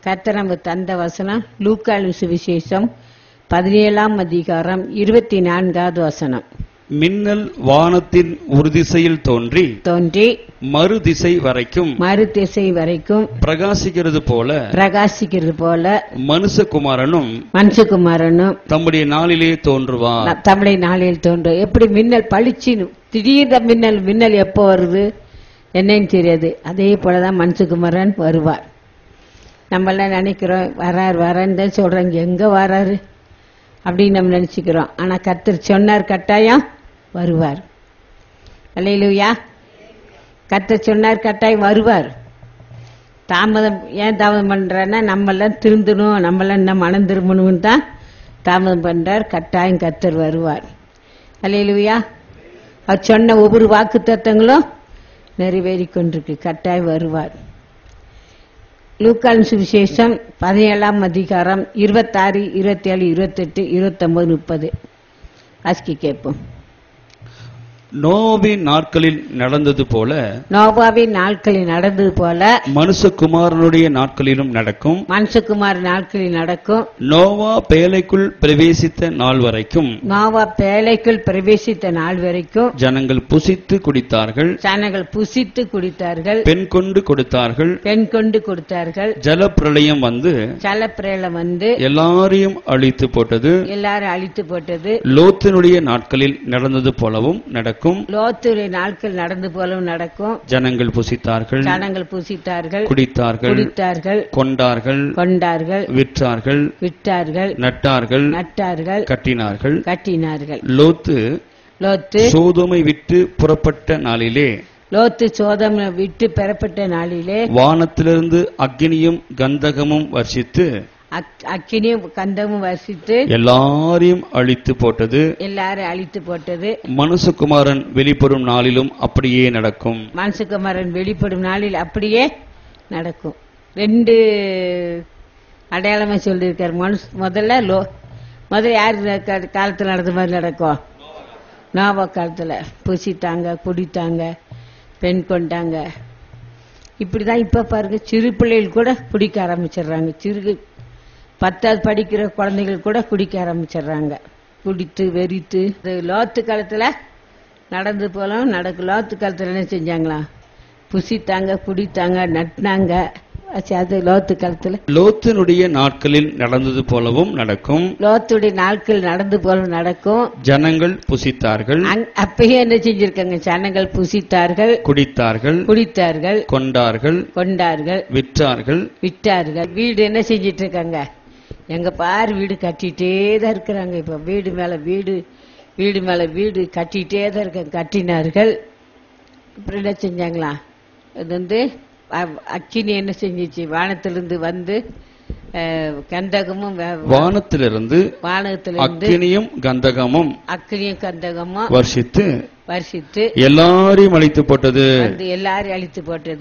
கர்த்தர் நமக்கு தந்த வசனம் லூக்காலு சுவிசேஷம் பதினேழாம் அதிகாரம் இருபத்தி நான்காவது வசனம் மின்னல் வானத்தின் ஒரு திசையில் தோன்றி தோன்றி மறு திசை வரைக்கும் மறு திசை வரைக்கும் பிரகாசிக்கிறது போல பிரகாசிக்கிறது போல மனுஷகுமாரனும் மனுஷகுமாரனும் தம்முடைய நாளிலே தோன்றுவார் ந- தமிழை நாளில் தோன்றும் எப்படி மின்னல் பளிச்சின்னு திடீர்னு மின்னல் மின்னல் எப்போ வருது என்னன்னு தெரியாது அதே போலதான் மனுஷகுமாரன் வருவார் நம்மளாம் நினைக்கிறோம் வரார் வரான்னு தான் சொல்றாங்க எங்க வராரு அப்படின்னு நம்ம நினைச்சுக்கிறோம் ஆனா கர்த்தர் சொன்னார் கட்டாயம் வருவார் அல்லையிலுயா கர்த்தர் சொன்னார் கட்டாயம் வருவார் தாமதம் ஏன் தாமதம் பண்றாருன்னா நம்மெல்லாம் திருந்தணும் நம்மெல்லாம் இன்னும் மனம் திரும்பணும்னு தான் தாமதம் பண்றார் கட்டாயம் கர்த்தர் வருவார் அல்லையிலுயா அவர் சொன்ன ஒவ்வொரு வாக்கு தத்தங்களும் நிறைவேறி கொண்டிருக்கு கட்டாயம் வருவார் லூக்கான் சுவிசேஷம் பதினேழாம் அதிகாரம் இருபத்தாறு இருபத்தி ஏழு இருபத்தெட்டு இருபத்தொன்பது முப்பது வாசிக்க கேட்போம் நோவின் நாட்களில் நடந்தது போல நோபாவின் நாட்களில் நடந்தது போல மனுஷகுமாரனுடைய நாட்களிலும் நடக்கும் மனுஷகுமார் நாட்களில் நடக்கும் நோவா பேலைக்குள் பிரவேசித்த நாள் வரைக்கும் நோவா பேழைக்குள் பிரவேசித்த நாள் வரைக்கும் ஜனங்கள் புசித்து குடித்தார்கள் ஜனங்கள் புசித்து குடித்தார்கள் பெண் கொண்டு கொடுத்தார்கள் பெண் கொண்டு கொடுத்தார்கள் ஜலப்பிரளயம் வந்து ஜலப்பிரேலம் வந்து எல்லாரையும் அழித்து போட்டது எல்லாரும் அழித்து போட்டது லோத்தினுடைய நாட்களில் நடந்தது போலவும் நடக்கும் லோத்துடைய நாட்கள் நடந்து போலவும் நடக்கும் ஜனங்கள் புசித்தார்கள் ஜனங்கள் புசித்தார்கள் குடித்தார்கள் குடித்தார்கள் கொண்டார்கள் கொண்டார்கள் விற்றார்கள் விட்டார்கள் நட்டார்கள் நட்டார்கள் கட்டினார்கள் கட்டினார்கள் லோத்து லோத்து சோதோமை விட்டு புறப்பட்ட நாளிலே லோத்து சோதம் விட்டு பெறப்பட்ட நாளிலே வானத்திலிருந்து அக்னியும் கந்தகமும் வர்ஷித்து அக்- அக்கினியும் கந்தமும் வசித்து எல்லாரையும் அழித்து போட்டது எல்லாரும் அழித்து போட்டது மனுஷகுமாரன் வெளிப்படும் நாளிலும் அப்படியே நடக்கும் மனசுக்குமரன் வெளிப்படும் நாளில் அப்படியே நடக்கும் ரெண்டு அடையாளமா சொல்லியிருக்காரு மனுஷ முதல்ல லோ முதல்ல யார் க- காலத்துல நடந்த மாதிரி நடக்கும் நோபா காலத்துல புசித்தாங்க குடித்தாங்க பெண் கொண்டாங்க இப்படிதான் இப்ப பாருங்க சிறு பிள்ளைகள் கூட குடிக்க ஆரம்பிச்சிடுறாங்க சிறு பத்தாவது படிக்கிற குழந்தைகள் கூட குடிக்க ஆரம்பிச்சிடுறாங்க குடித்து வெறித்து இது லோத்து காலத்துல நடந்து போலாம் நடக்கும் லோத்து காலத்துல என்ன செஞ்சாங்களா புசித்தாங்க குடித்தாங்க நட்டினாங்க ஆச்சு, அது லோத்து காலத்துல லோத்தினுடைய நாட்களில் நடந்தது போலவும் நடக்கும் லோத்துடைய நாட்கள் நடந்து போல நடக்கும் ஜனங்கள் புசித்தார்கள் அங்- அப்பயே என்ன செஞ்சிருக்காங்க ஜனங்கள் புசித்தார்கள் குடித்தார்கள் குடித்தார்கள் கொண்டார்கள் கொண்டார்கள் விற்றார்கள் விட்டார்கள் வீடு என்ன செஞ்சிட்டு இருக்காங்க எங்க பாரு வீடு கட்டிட்டே தான் இருக்கிறாங்க இப்ப வீடு மேல வீடு வீடு மேல வீடு கட்டிட்டே தான் இருக்காங்க கட்டினார்கள் அப்புறம் என்ன செஞ்சாங்களா இது வந்து அ- அக்கினி என்ன செஞ்சிச்சு வானத்திலிருந்து வந்து அஹ், கந்தகமும் வ- வானத்திலிருந்து வானத்திலிருந்து அக்கினியும் கந்தகமும் அக்கினியும் கந்தகமும் வர்ஷித்து வருஷித்து எல்லாரையும் அழித்து போட்டது வந்து எல்லாரும் அழித்து போட்டது